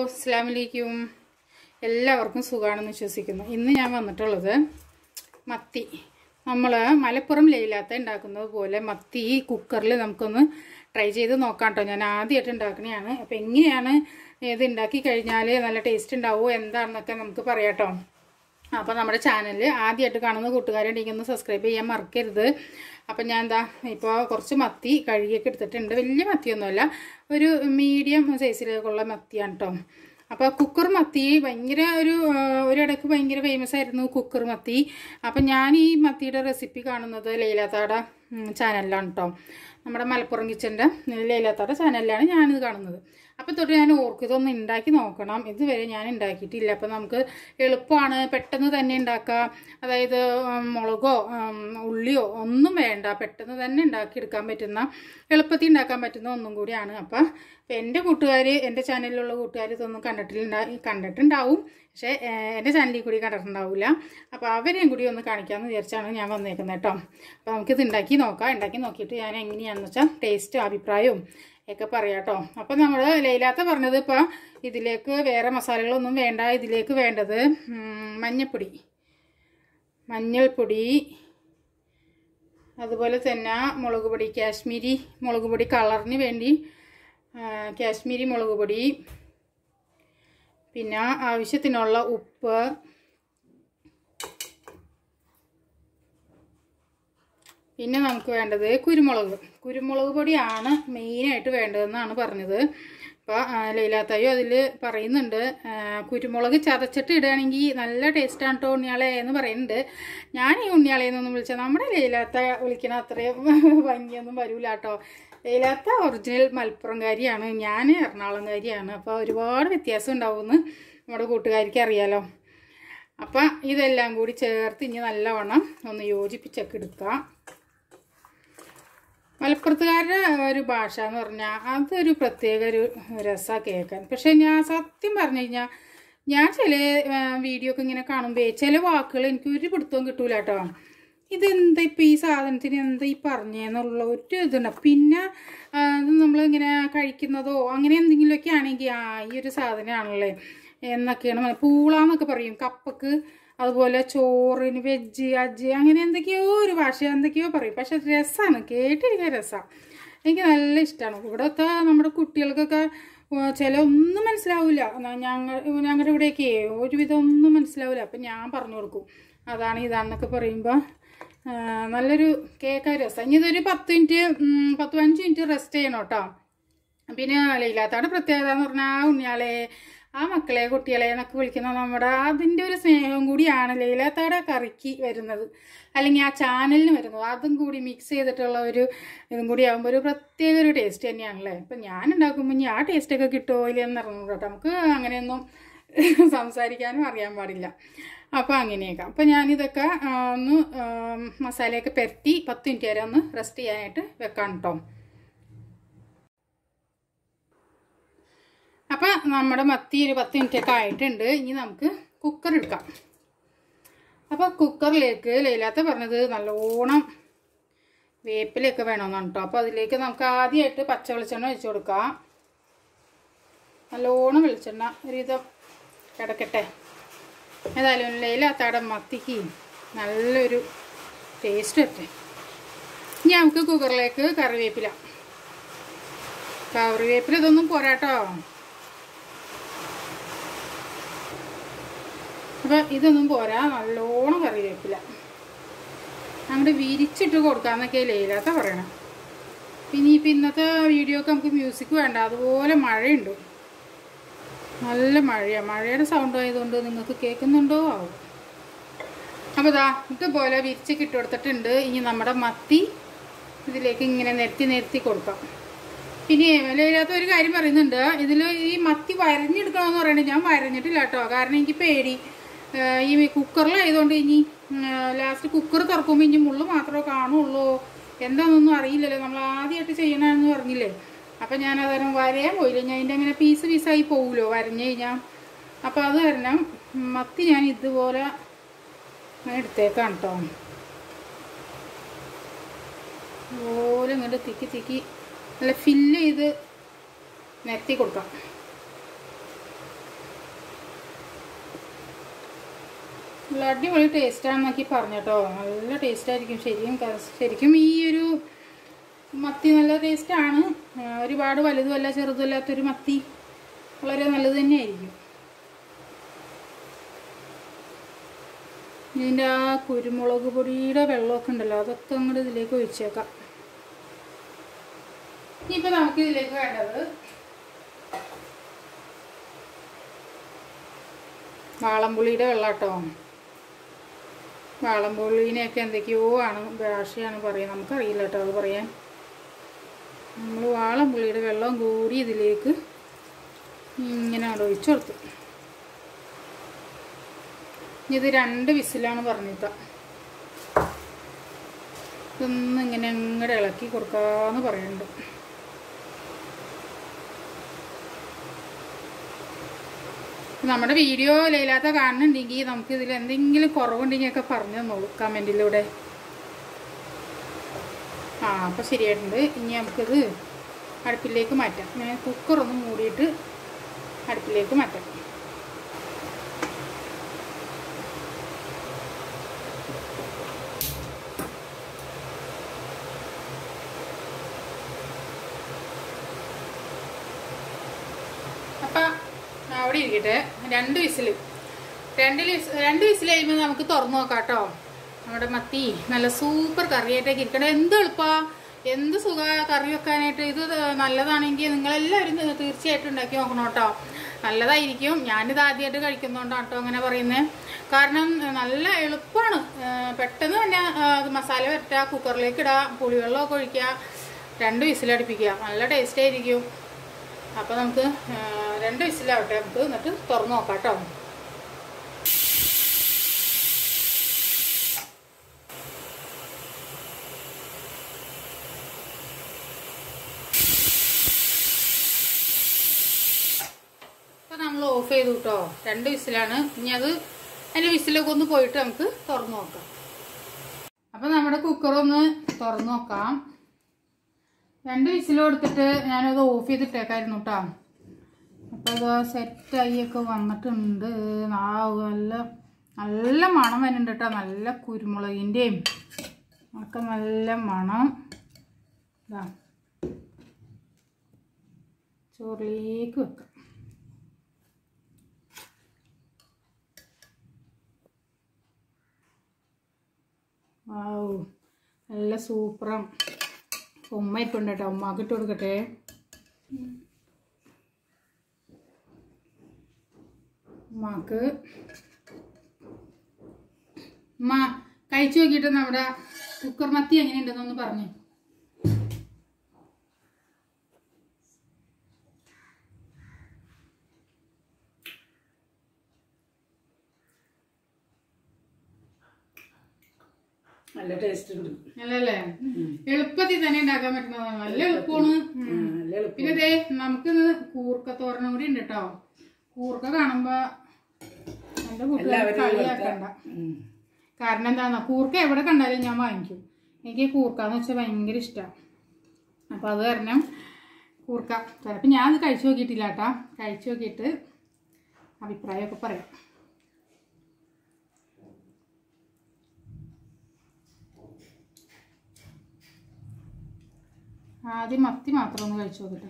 അസ്സാം വലൈക്കും എല്ലാവർക്കും സുഖമാണെന്ന് വിശ്വസിക്കുന്നു ഇന്ന് ഞാൻ വന്നിട്ടുള്ളത് മത്തി നമ്മൾ മലപ്പുറം ലയിലാത്ത ഉണ്ടാക്കുന്നത് പോലെ മത്തി ഈ കുക്കറിൽ നമുക്കൊന്ന് ട്രൈ ചെയ്ത് നോക്കാം കേട്ടോ ഞാൻ ആദ്യമായിട്ട് ഉണ്ടാക്കണതാണ് അപ്പോൾ എങ്ങനെയാണ് ഇത് ഉണ്ടാക്കി കഴിഞ്ഞാൽ നല്ല ടേസ്റ്റ് ഉണ്ടാവുമോ എന്താണെന്നൊക്കെ നമുക്ക് പറയാം കേട്ടോ അപ്പോൾ നമ്മുടെ ചാനൽ ആദ്യമായിട്ട് കാണുന്ന കൂട്ടുകാരുണ്ടെങ്കിൽ ഒന്ന് സബ്സ്ക്രൈബ് ചെയ്യാൻ മറക്കരുത് അപ്പം ഞാൻ എന്താ ഇപ്പോൾ കുറച്ച് മത്തി കഴുകിയൊക്കെ എടുത്തിട്ടുണ്ട് വലിയ മത്തിയൊന്നുമല്ല ഒരു മീഡിയം സൈസിലേക്കുള്ള മത്തിയാണ് കേട്ടോ അപ്പോൾ കുക്കർ മത്തി ഭയങ്കര ഒരു ആ, ഒരിടയ്ക്ക് ഭയങ്കര ഫേമസ് ആയിരുന്നു കുക്കർ മത്തി അപ്പം ഞാൻ ഈ മത്തിയുടെ റെസിപ്പി കാണുന്നത് ലൈലാത്താടെ ചാനലിലാണ് കേട്ടോ നമ്മുടെ മലപ്പുറം കിച്ചൻ്റെ ലൈലാത്താടെ ചാനലിലാണ് ഞാനിത് കാണുന്നത് അപ്പോൾ തൊട്ട് ഞാൻ ഓർക്കും ഇതൊന്ന് ഉണ്ടാക്കി നോക്കണം ഇതുവരെ ഞാൻ ഉണ്ടാക്കിയിട്ടില്ല അപ്പോൾ നമുക്ക് എളുപ്പമാണ് പെട്ടെന്ന് തന്നെ ഉണ്ടാക്കാം അതായത് ഉം, മുളകോ ഉം, ഉള്ളിയോ ഒന്നും വേണ്ട പെട്ടെന്ന് തന്നെ ഉണ്ടാക്കിയെടുക്കാൻ പറ്റുന്ന എളുപ്പത്തിൽ ഉണ്ടാക്കാൻ പറ്റുന്ന ഒന്നും കൂടിയാണ് അപ്പോൾ എൻ്റെ കൂട്ടുകാർ എൻ്റെ ചാനലിലുള്ള കൂട്ടുകാർ ഇതൊന്നും കണ്ടിട്ടില്ല കണ്ടിട്ടുണ്ടാവും പക്ഷേ ഏഹ്, എൻ്റെ ചാനലിൽ കൂടി കണ്ടിട്ടുണ്ടാവില്ല അപ്പോൾ അവരെയും കൂടി ഒന്ന് കാണിക്കാമെന്ന് വിചാരിച്ചാണ് ഞാൻ വന്നേക്കുന്നത് കേട്ടോ അപ്പോൾ നമുക്കിത് ഉണ്ടാക്കി നോക്കാം ഉണ്ടാക്കി നോക്കിയിട്ട് ഞാൻ എങ്ങനെയാണെന്ന് വെച്ചാൽ ടേസ്റ്റ് അഭിപ്രായവും ഒക്കെ പറയാം കേട്ടോ അപ്പോൾ നമ്മൾ ലൈലാത്ത പറഞ്ഞത് ഇപ്പോൾ ഇതിലേക്ക് വേറെ മസാലകളൊന്നും വേണ്ട ഇതിലേക്ക് വേണ്ടത് ഉം, മഞ്ഞപ്പൊടി മഞ്ഞൾപ്പൊടി അതുപോലെ തന്നെ മുളക് പൊടി കാശ്മീരി മുളക് പൊടി കളറിന് വേണ്ടി ആ, കാശ്മീരി മുളക് പൊടി പിന്നെ ആവശ്യത്തിനുള്ള ഉപ്പ് പിന്നെ നമുക്ക് വേണ്ടത് കുരുമുളക് കുരുമുളക് പൊടിയാണ് മെയിനായിട്ട് വേണ്ടതെന്നാണ് പറഞ്ഞത് അപ്പോൾ ലൈലാത്തായും അതിൽ പറയുന്നുണ്ട് ആ, കുരുമുളക് ചതച്ചിട്ട് ഇടുകയാണെങ്കിൽ നല്ല ടേസ്റ്റാണ് കേട്ടോ ഉണ്ണിയാളെ എന്ന് പറയുന്നുണ്ട് ഞാൻ ഈ ഉണ്ണിയാളെ എന്നൊന്നും വിളിച്ചാൽ നമ്മുടെ ലൈലാത്ത വിളിക്കണ അത്രയും ഭംഗിയൊന്നും വരൂല കേട്ടോ ലൈലാത്ത ഒറിജിനൽ മലപ്പുറംകാരിയാണ് ഞാൻ എറണാകുളംകാരിയാണ് അപ്പോൾ ഒരുപാട് വ്യത്യാസം ഉണ്ടാവുമെന്ന് നമ്മുടെ കൂട്ടുകാർക്ക് അറിയാലോ അപ്പം ഇതെല്ലാം കൂടി ചേർത്ത് ഇനി നല്ലവണ്ണം ഒന്ന് യോജിപ്പിച്ചൊക്കെ എടുക്കാം മലപ്പുറത്തുകാരുടെ ഒരു ഭാഷ എന്ന് പറഞ്ഞാൽ അതൊരു പ്രത്യേക ഒരു രസമാണ് കേൾക്കാൻ പക്ഷെ ഞാൻ സത്യം പറഞ്ഞു കഴിഞ്ഞാൽ ഞാൻ ചില വീഡിയോ ഒക്കെ ഇങ്ങനെ കാണുമ്പോൾ ചില വാക്കുകൾ എനിക്ക് ഒരു പിടുത്തവും കിട്ടൂല കേട്ടോ ഇതെന്താ ഇപ്പം ഈ സാധനത്തിന് എന്താ ഈ പറഞ്ഞെന്നുള്ള ഒരു ഇതുണ്ട് പിന്നെ ആ, ഇത് നമ്മളിങ്ങനെ കഴിക്കുന്നതോ അങ്ങനെ എന്തെങ്കിലുമൊക്കെ ആണെങ്കിൽ ആ ഈ ഒരു സാധനമാണല്ലേ എന്നൊക്കെയാണ് മന- പൂളാന്നൊക്കെ പറയും കപ്പക്ക് അതുപോലെ ചോറിന് വെജ് അജ് അങ്ങനെ എന്തൊക്കെയോ ഒരു ഭാഷ എന്തൊക്കെയോ പറയും പക്ഷെ രസമാണ് കേട്ടിരിക്കാൻ രസമാണ് എനിക്ക് നല്ല ഇഷ്ടമാണ് ഇവിടുത്തെ നമ്മുടെ കുട്ടികൾക്കൊക്കെ ആ, ചില ഒന്നും മനസ്സിലാവില്ല ഞങ്ങൾ ഞങ്ങളുടെ ഇവിടെയൊക്കെ ഒരുവിധം ഒന്നും മനസ്സിലാവില്ല അപ്പം ഞാൻ പറഞ്ഞു കൊടുക്കും അതാണ് ഇതാണെന്നൊക്കെ പറയുമ്പോൾ നല്ലൊരു കേൾക്കാൻ രസം ഇനി ഇതൊരു പത്ത് മിനിറ്റ് ഉം, പത്ത് പതിനഞ്ച് മിനിറ്റ് റെസ്റ്റ് ചെയ്യണം കേട്ടോ പിന്നെ ലൈലാത്താടെ പ്രത്യേകത എന്ന് പറഞ്ഞാൽ ആ ഉണ്ണിയാളെ ആ മക്കളെ കുട്ടികളെ എന്നൊക്കെ വിളിക്കുന്ന നമ്മുടെ അതിൻ്റെ ഒരു സ്നേഹം കൂടിയാണ് ലൈലാത്താടെ കറിക്ക് വരുന്നത് അല്ലെങ്കിൽ ആ ചാനലിന് വരുന്നത് അതും കൂടി മിക്സ് ചെയ്തിട്ടുള്ള ഒരു ഇതും കൂടി ആകുമ്പോൾ ഒരു പ്രത്യേക ഒരു ടേസ്റ്റ് തന്നെയാണല്ലേ ഇപ്പം ഞാൻ ഉണ്ടാക്കുമ്പോൾ ഇനി ആ ടേസ്റ്റൊക്കെ കിട്ടുമോ ഇല്ലെന്ന് അറിഞ്ഞു കേട്ടോ നമുക്ക് അങ്ങനെയൊന്നും സംസാരിക്കാനും അറിയാൻ പാടില്ല അപ്പോൾ അങ്ങനെയൊക്കെ അപ്പോൾ ഞാനിതൊക്കെ ആ, ഒന്ന് ആ, മസാലയൊക്കെ പെരട്ടി പത്ത് മിനിറ്റ് വരെ ഒന്ന് റെസ്റ്റ് ചെയ്യാനായിട്ട് വെക്കാം കേട്ടോ അപ്പം നമ്മുടെ മത്തി ഒരു പത്ത് മിനിറ്റ് ഒക്കെ ആയിട്ടുണ്ട് ഇനി നമുക്ക് കുക്കർ എടുക്കാം അപ്പോൾ കുക്കറിലേക്ക് ലൈലാത്ത പറഞ്ഞത് നല്ലോണം വേപ്പിലൊക്കെ വേണമെന്നാണ് കേട്ടോ അപ്പോൾ അതിലേക്ക് നമുക്ക് ആദ്യമായിട്ട് പച്ച വെളിച്ചെണ്ണ ഒഴിച്ചു കൊടുക്കാം നല്ലോണം വെളിച്ചെണ്ണ ഒരുവിധം കിടക്കട്ടെ ഏതായാലും ലൈലാത്താടെ മത്തിക്ക് നല്ലൊരു ടേസ്റ്റ് വരട്ടെ ഇനി നമുക്ക് കുക്കറിലേക്ക് കറിവേപ്പില കറിവേപ്പില ഇതൊന്നും പോരാട്ടോ അപ്പോൾ ഇതൊന്നും പോരാ നല്ലോണം കറിവേപ്പില അങ്ങോട്ട് വിരിച്ചിട്ട് കൊടുക്കാന്നൊക്കെ ലയിലാത്ത പറയണം പിന്നെ ഇപ്പം ഇന്നത്തെ വീഡിയോ ഒക്കെ നമുക്ക് മ്യൂസിക് വേണ്ട അതുപോലെ മഴയുണ്ട് നല്ല മഴയാണ് മഴയുടെ സൗണ്ട് ആയതുകൊണ്ട് നിങ്ങൾക്ക് കേൾക്കുന്നുണ്ടോ ആവും അപ്പോൾ ഇതാ ഇതുപോലെ വിരിച്ച് ഇട്ട് കൊടുത്തിട്ടുണ്ട് ഇനി നമ്മുടെ മത്തി ഇതിലേക്ക് ഇങ്ങനെ നിരത്തി നിരത്തി കൊടുക്കാം പിന്നെ വിലയില്ലാത്ത ഒരു കാര്യം പറയുന്നുണ്ട് ഇതിൽ ഈ മത്തി വരഞ്ഞെടുക്കണമെന്ന് പറയുന്നത് ഞാൻ വരഞ്ഞിട്ടില്ല കേട്ടോ കാരണം എനിക്ക് പേടി ഏഹ് ഈ കുക്കറിലായതുകൊണ്ട് ഇനി ലാസ്റ്റ് കുക്കർ തുറക്കുമ്പോൾ ഇനി മുള്ളു മാത്രമേ കാണുള്ളൂ എന്താണെന്നൊന്നും അറിയില്ലല്ലോ നമ്മൾ ആദ്യമായിട്ട് ചെയ്യണമെന്ന് പറഞ്ഞില്ലേ അപ്പം ഞാൻ അതാരം വരയാൻ പോയില്ല ഞാൻ അതിൻ്റെ അങ്ങനെ പീസ് പീസായി പോകുമല്ലോ വരഞ്ഞു കഴിഞ്ഞാൽ അപ്പോൾ അത് കാരണം മത്തി ഞാൻ ഇതുപോലെ അങ്ങനെ എടുത്തേക്കാം കേട്ടോ അതുപോലെ ഇങ്ങോട്ട് തിക്കി തിക്കി നല്ല ഫില്ല് ചെയ്ത് നിരത്തി കൊടുക്കാം നല്ല അടിപൊളി ടേസ്റ്റാണെന്നൊക്കെ പറഞ്ഞു കേട്ടോ നല്ല ടേസ്റ്റായിരിക്കും ശരിക്കും ക- ശരിക്കും ഈ ഒരു മത്തി നല്ല ടേസ്റ്റാണ് ഒരുപാട് വലുതുമല്ല ചെറുതുമല്ലാത്തൊരു മത്തി വളരെ നല്ലത് തന്നെയായിരിക്കും ഇതിൻ്റെ ആ കുരുമുളക് പൊടിയുടെ വെള്ളമൊക്കെ ഉണ്ടല്ലോ അതൊക്കെ അങ്ങോട്ട് ഇതിലേക്ക് ഒഴിച്ചേക്കാം ഇനിയിപ്പോൾ നമുക്ക് ഇതിലേക്ക് വേണ്ടത് വാളംപുളിയുടെ വെള്ളം കേട്ടോ വാളംപുള്ളീനെയൊക്കെ എന്തൊക്കെയോ ആണ് ഭാഷയാണ് പറയുന്നത് നമുക്കറിയില്ല കേട്ടോ അത് പറയാൻ നമ്മൾ വാളംപുള്ളിയുടെ വെള്ളം കൂടി ഇതിലേക്ക് ഇങ്ങനെ അവിടെ ഒഴിച്ചു കൊടുത്തു ഇനി ഇത് രണ്ട് വിസിലാണ് പറഞ്ഞിട്ട ഇതൊന്ന് ഇങ്ങനെ അങ്ങോട്ട് ഇളക്കി കൊടുക്കാന്ന് പറയുന്നുണ്ട് നമ്മുടെ വീഡിയോ ലയിലാത്ത കാണുന്നുണ്ടെങ്കിൽ നമുക്ക് ഇതിൽ എന്തെങ്കിലും കുറവുണ്ടെങ്കിൽ ഒക്കെ പറഞ്ഞു തന്നോളൂ കമൻറ്റിലൂടെ ആ അപ്പോൾ ശരിയായിട്ടുണ്ട് ഇനി നമുക്കിത് അടുപ്പിലേക്ക് മാറ്റാം ഞാൻ കുക്കറൊന്ന് മൂടിയിട്ട് അടുപ്പിലേക്ക് മാറ്റാം അപ്പം അവിടെ ഇരിക്കട്ടെ രണ്ട് വിസിൽ രണ്ട് വിസ് രണ്ട് വിസിൽ കഴിയുമ്പോൾ നമുക്ക് തുറന്നു നോക്കാം കേട്ടോ നമ്മുടെ മത്തി നല്ല സൂപ്പർ കറിയായിട്ടൊക്കെ ഇരിക്കണം എന്ത് എളുപ്പാ എന്ത് സുഖ കറി വെക്കാനായിട്ട് ഇത് നല്ലതാണെങ്കിൽ നിങ്ങളെല്ലാവരും ഇത് തീർച്ചയായിട്ടും ഉണ്ടാക്കി നോക്കണം കേട്ടോ നല്ലതായിരിക്കും ഞാനിത് ആദ്യമായിട്ട് കഴിക്കുന്നതുകൊണ്ടാണ് കേട്ടോ അങ്ങനെ പറയുന്നത് കാരണം നല്ല എളുപ്പമാണ് പെട്ടെന്ന് തന്നെ ആ, അത് മസാല വരട്ടുക കുക്കറിലേക്ക് ഇടുക പുളിവെള്ളമൊക്കെ ഒഴിക്കുക രണ്ട് വിസിലടുപ്പിക്കുക നല്ല ടേസ്റ്റ് ആയിരിക്കും അപ്പോൾ നമുക്ക് ആ, രണ്ട് വിസിലാവട്ടെ നമുക്ക് എന്നിട്ട് തുറന്ന് നോക്കാം കേട്ടോ അപ്പോൾ നമ്മൾ ഓഫ് ചെയ്തു കേട്ടോ രണ്ട് വിസിലാണ് ഇനി അത് അതിൻ്റെ വിസിലൊക്കെ ഒന്ന് പോയിട്ട് നമുക്ക് തുറന്ന് നോക്കാം അപ്പോൾ നമ്മുടെ കുക്കറൊന്ന് തുറന്ന് നോക്കാം രണ്ട് വിസിൽ കൊടുത്തിട്ട് ഞാനത് ഓഫ് ചെയ്തിട്ടേക്കായിരുന്നു കേട്ടോ അപ്പോൾ ഇത് സെറ്റായി ഒക്കെ വന്നിട്ടുണ്ട് നാവ് നല്ല നല്ല മണം വരുന്നുണ്ട് കേട്ടോ നല്ല കുരുമുളകിൻ്റെയും ഒക്കെ നല്ല മണം ഇതാ ചോറിലേക്ക് വെക്കാം വാവ് നല്ല സൂപ്പറാ ഉമ്മ ഇപ്പം ഉണ്ട് കേട്ടോ ഉമ്മാക്ക് ഇട്ട് കൊടുക്കട്ടെ ഉമ്മാക്ക് ഉമ്മ കഴിച്ചു നോക്കിയിട്ട് നമ്മുടെ കുക്കർ മത്തി എങ്ങനെയുണ്ടെന്നൊന്ന് പറഞ്ഞു നല്ല ടേസ്റ്റ് ഉണ്ട് അല്ലല്ലേ എളുപ്പത്തിൽ തന്നെ ഉണ്ടാക്കാൻ പറ്റുന്നതാണ് നല്ല എളുപ്പമാണ് ഉം. ആ, നല്ല എളുപ്പം പിന്നെ ദേ നമുക്കിന്ന് കൂർക്ക തോരണം കൂടി ഉണ്ട് കേട്ടോ കൂർക്ക കാണുമ്പോ എന്റെ കൂട്ടുകാർ എല്ലാവരും കളിയാക്കണ്ട ഉം. കാരണം എന്താണെന്നോ കൂർക്ക എവിടെ കണ്ടാലും ഞാൻ വാങ്ങിക്കും എനിക്ക് കൂർക്കാന്ന് വെച്ചാൽ ഭയങ്കര ഇഷ്ടമാണ് അപ്പോൾ അത് കാരണം കൂർക്ക ചിലപ്പോൾ ഞാൻ അത് കഴിച്ചു നോക്കിയിട്ടില്ല കേട്ടോ കഴിച്ചു നോക്കിയിട്ട് അഭിപ്രായമൊക്കെ പറയാം ആദ്യം മത്തി മാത്രം ഒന്ന് കഴിച്ചു നോക്കട്ടെ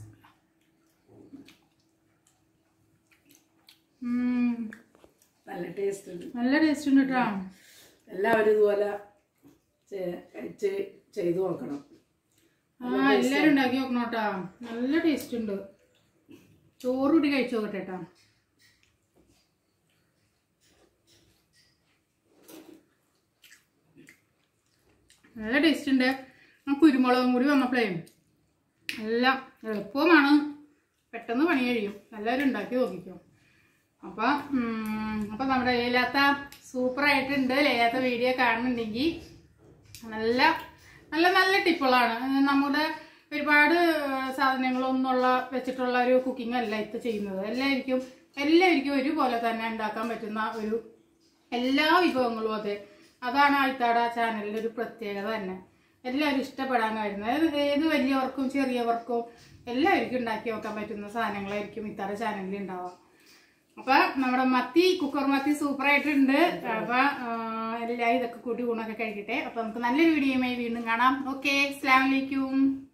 ഉം, നല്ല ടേസ്റ്റ് ഉണ്ട് നല്ല ടേസ്റ്റ് ഉണ്ട് കേട്ടോ എല്ലാവരും ഇതുപോലെ ചെ- കഴിച്ച് ചെയ്തു നോക്കണം ആ എല്ലാരും ഉണ്ടാക്കി നോക്കണം കേട്ടാ നല്ല ടേസ്റ്റ് ഉണ്ട് ചോറ് കൂടി കഴിച്ചു നോക്കട്ടെ കേട്ടാ നല്ല ടേസ്റ്റ് ഉണ്ട് ആ കുരുമുളകും കൂടി വന്നപ്പോഴേ നല്ല എളുപ്പവുമാണ് പെട്ടെന്ന് പണി കഴിയും എല്ലാവരും ഉണ്ടാക്കി നോക്കിക്കോ അപ്പം അപ്പം നമ്മുടെ ലേലാത്ത സൂപ്പറായിട്ടുണ്ട് ലേലാത്ത വീഡിയോ കാണുന്നുണ്ടെങ്കിൽ നല്ല നല്ല നല്ല ടിപ്പുകളാണ് ഏഹ് നമ്മുടെ ഒരുപാട് ഏഹ് സാധനങ്ങളൊന്നുള്ള വെച്ചിട്ടുള്ള ഒരു കുക്കിംഗ് അല്ല ഇത് ചെയ്യുന്നത് എല്ലാവർക്കും എല്ലാവർക്കും ഒരുപോലെ തന്നെ ഉണ്ടാക്കാൻ പറ്റുന്ന ഒരു എല്ലാ വിഭവങ്ങളും അതെ അതാണ് ആയിത്താട ചാനലിൻ്റെ ഒരു പ്രത്യേകത തന്നെ എല്ലാവരും ഇഷ്ടപ്പെടാൻ കഴിയുന്നത് ഏത് ഏത് വലിയവർക്കും ചെറിയവർക്കും എല്ലാവർക്കും ഉണ്ടാക്കി നോക്കാൻ പറ്റുന്ന സാധനങ്ങളായിരിക്കും ഇത്താട ചാനലിൽ ഉണ്ടാവുക അപ്പൊ നമ്മുടെ മത്തി കുക്കർ മത്തി സൂപ്പർ ആയിട്ടുണ്ട് അപ്പൊ ആ, എല്ലാവരും ഇതൊക്കെ കൂട്ടി ഊണൊക്കെ കഴിക്കട്ടെ അപ്പൊ നമുക്ക് നല്ലൊരു വീഡിയോയുമായി വീണ്ടും കാണാം ഓക്കെ അസ്സാം വലൈക്കും